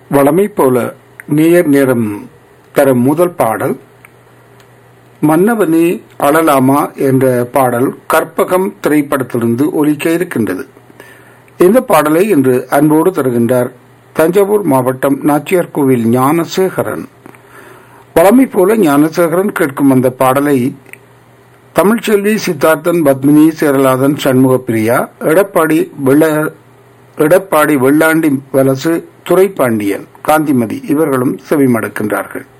வளமை போல நேர் நேரம் தரும் முதல் பாடல் மன்னவனே அழலாமா என்ற பாடல் கற்பகம் திரைப்படத்திலிருந்து ஒலிக்க இருக்கின்றது இந்த பாடலை இன்று அன்போடு தருகின்றார் தஞ்சாவூர் மாவட்டம் நாச்சியார் கோவில் ஞானசேகரன் வளமை போல ஞானசேகரன் கேட்கும் அந்த பாடலை தமிழ்ச்செல்வி சித்தார்த்தன் பத்மினி சேரலாதன் சண்முகப்பிரியா எடப்பாடி வெள்ள எடப்பாடி வெள்ளாண்டி வலசு துரைப்பாண்டியன் காந்திமதி இவர்களும் செவிமடுக்கின்றார்கள்